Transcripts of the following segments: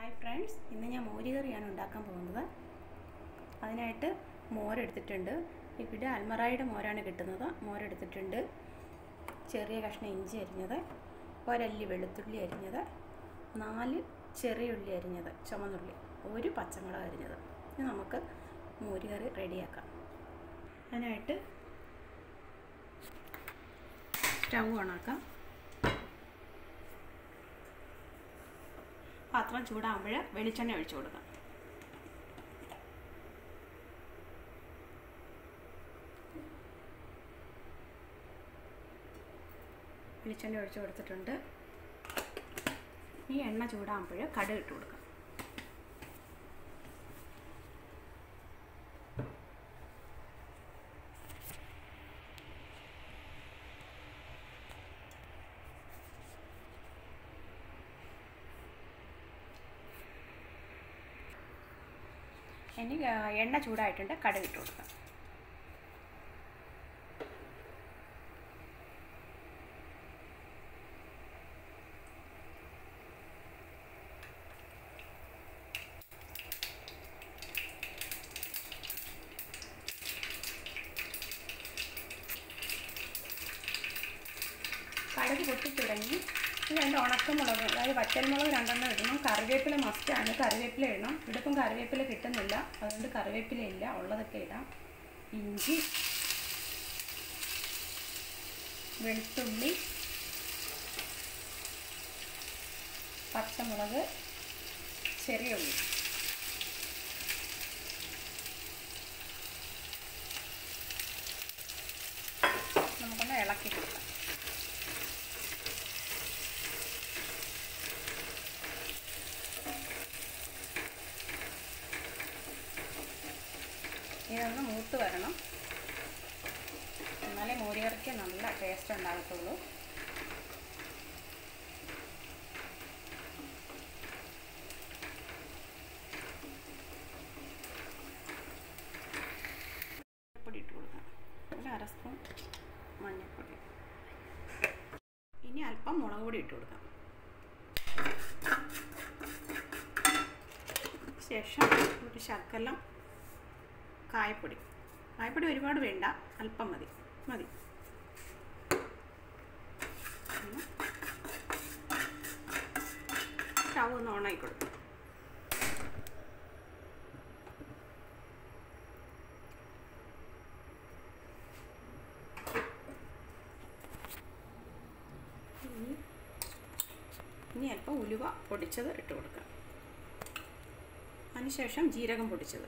hi friends ഇന്ന് ഞാൻ മോര് കറിയാണ് ഉണ്ടാക്കാൻ പോകുന്നത് അതിനായിട്ട് മോരെടുത്തിട്ടുണ്ട് ഇവിടെ അൽമറായുടെ മോരാണ് കിട്ടുന്നത് മോരെടുത്തിട്ടുണ്ട് ചെറിയ കഷ്ണം ഇഞ്ചി അരിഞ്ഞത് ഒരല്ലി വെളുത്തുള്ളി അരിഞ്ഞത് നാല് ചെറിയ ഉള്ളി അരിഞ്ഞത് ചുമന്നുള്ളി ഒരു പച്ചമുളക് അരിഞ്ഞത് ഇനി നമുക്ക് മോര് കറി റെഡിയാക്കാം അതിനായിട്ട് സ്റ്റൗ ഓണാക്കാം പാത്രം ചൂടാകുമ്പോൾ വെളിച്ചെണ്ണ ഒഴിച്ചു കൊടുക്കാം വെളിച്ചെണ്ണ ഒഴിച്ചു കൊടുത്തിട്ടുണ്ട് ഈ എണ്ണ ചൂടാകുമ്പോൾ കടുക് ഇട്ട് കൊടുക്കാം ഇനി എണ്ണ ചൂടായിട്ടുണ്ട് കടുക് ഇട്ട് കൊടുക്കാം കടുക് പൊട്ടി തുടങ്ങി രണ്ട് ഉണക്കമുളക് അതായത് വറ്റൽമുളക് രണ്ടെണ്ണം ഇടണം കറിവേപ്പില മസ്റ്റാണ് കറിവേപ്പില ഇടണം ഇവിടിപ്പം കറിവേപ്പില കിട്ടുന്നില്ല അതുകൊണ്ട് കറിവേപ്പില ഇല്ല ഉള്ളതൊക്കെ ഇടാം ഇഞ്ചി വെളുത്തുള്ളി പച്ചമുളക് ചെറിയ ഉള്ളി നമുക്കൊന്ന് ഇളക്കി കൊടുക്കാം ഇതൊന്ന് മൂത്ത് വരണം എന്നാലേ മോരുകറിക്ക് നല്ല ടേസ്റ്റ് ഉണ്ടാകത്തുള്ളൂ പൊടി ഇട്ട് കൊടുക്കാം ഒരു അര സ്പൂൺ മഞ്ഞൾപ്പൊടി ഇനി അല്പം മുളക് പൊടി ഇട്ട് കൊടുക്കാം ശേഷം ഒരു ശർക്കരം കായപ്പൊടി കായപ്പൊടി ഒരുപാട് വേണ്ട അല്പം മതി മതി സ്റ്റവ് ഒന്ന് ഓണാക്കി കൊടുക്കും ഇനി അല്പം ഉലുവ പൊടിച്ചത് ഇട്ട് കൊടുക്കാം അതിനുശേഷം ജീരകം പൊടിച്ചത്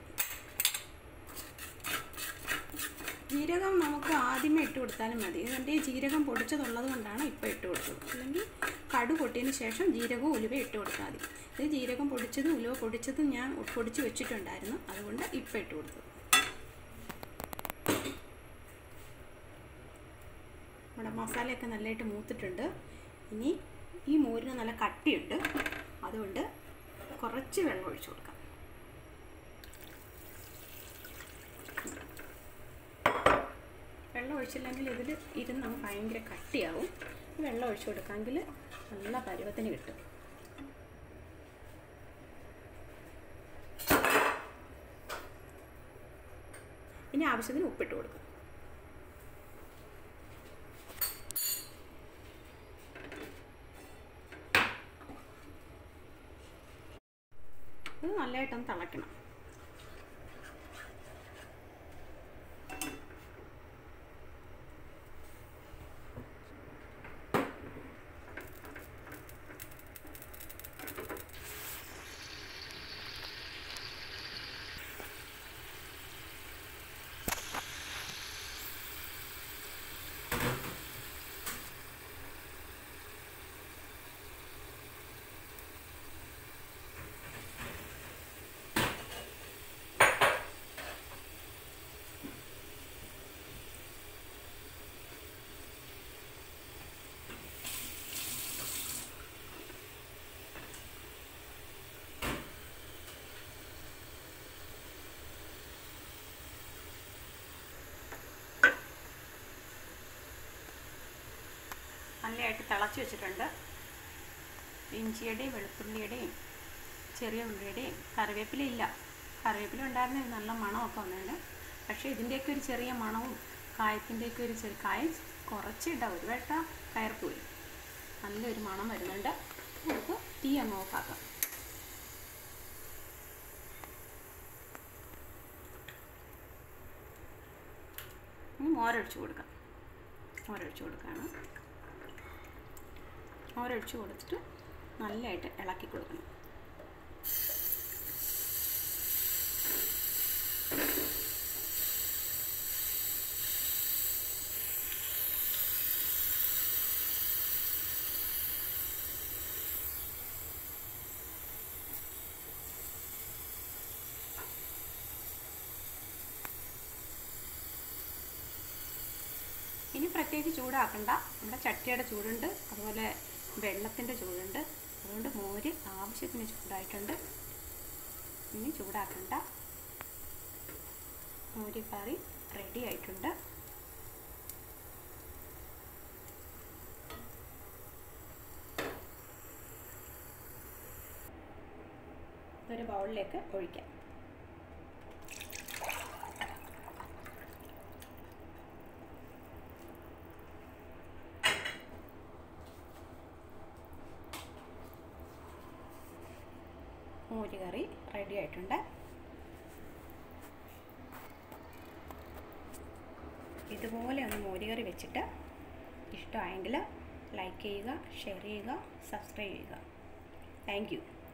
ജീരകം നമുക്ക് ആദ്യമേ ഇട്ട് കൊടുത്താലും മതി ഇതിൻ്റെ ജീരകം പൊടിച്ചതുള്ളത് കൊണ്ടാണ് ഇപ്പോൾ ഇട്ട് കൊടുത്തത് അല്ലെങ്കിൽ കടു പൊട്ടിയതിന് ശേഷം ജീരകവും ഉലുവ ഇട്ട് കൊടുത്താൽ മതി ഇത് ജീരകം പൊടിച്ചതും ഉലുവ പൊടിച്ചതും ഞാൻ പൊടിച്ച് വെച്ചിട്ടുണ്ടായിരുന്നു അതുകൊണ്ട് ഇപ്പോൾ ഇട്ട് കൊടുത്തത് നമ്മുടെ മസാലയൊക്കെ നല്ലതായിട്ട് മൂത്തിട്ടുണ്ട് ഇനി ഈ മോരിന് നല്ല കട്ടിയുണ്ട് അതുകൊണ്ട് കുറച്ച് വെള്ളം ഒഴിച്ചു കൊടുക്കാം വെള്ളം ഒഴിച്ചില്ലെങ്കിൽ ഇതിൽ ഇരുന്ന് ഭയങ്കര കട്ടിയാവും വെള്ളം ഒഴിച്ചു കൊടുക്കാമെങ്കിൽ നല്ല പരുവത്തിന് കിട്ടും ഇനി ആവശ്യത്തിന് ഉപ്പിട്ട് കൊടുക്കും ഇത് നല്ലതായിട്ടൊന്ന് തിളയ്ക്കണം നല്ലതായിട്ട് തിളച്ച് വെച്ചിട്ടുണ്ട് ഇഞ്ചിയുടെയും വെളുത്തുള്ളിയുടെയും ചെറിയ ഉള്ളിയുടെയും കറിവേപ്പില ഇല്ല കറിവേപ്പില ഉണ്ടായിരുന്നെങ്കിൽ നല്ല മണമൊക്കെ വന്നേനെ പക്ഷേ ഇതിൻ്റെയൊക്കെ ഒരു ചെറിയ മണവും കായത്തിൻ്റെയൊക്കെ ഒരു ചെറിയ കായ കുറച്ചിട്ട ഒരു വെട്ട കയർപ്പോയി നല്ലൊരു മണം വരുന്നുണ്ട് നമുക്ക് തീ അങ്ങ് ഓഫാക്കാം ഇനി മോരൊഴിച്ച് കൊടുക്കാം മോരൊഴിച്ച് കൊടുക്കുകയാണ് മോരൊഴിച്ച് കൊടുത്തിട്ട് നല്ലതായിട്ട് ഇളക്കി കൊടുക്കണം ഇനി പ്രത്യേകിച്ച് ചൂടാക്കണ്ട നമ്മുടെ ചട്ടിയുടെ ചൂടുണ്ട് അതുപോലെ വെള്ളത്തിൻ്റെ ചൂടുണ്ട് അതുകൊണ്ട് മോര് ആവശ്യത്തിന് ചൂടായിട്ടുണ്ട് ഇനി ചൂടാക്കണ്ട മോര് കറി റെഡി ആയിട്ടുണ്ട് ഒരു ബൗളിലേക്ക് ഒഴിക്കാം മോര് കറി റെഡി ആയിട്ടുണ്ട് ഇതുപോലെ ഒന്ന് മോര് കറി വെച്ചിട്ട് ഇഷ്ടമായെങ്കിൽ ലൈക്ക് ചെയ്യുക ഷെയർ ചെയ്യുക സബ്സ്ക്രൈബ് ചെയ്യുക താങ്ക് യു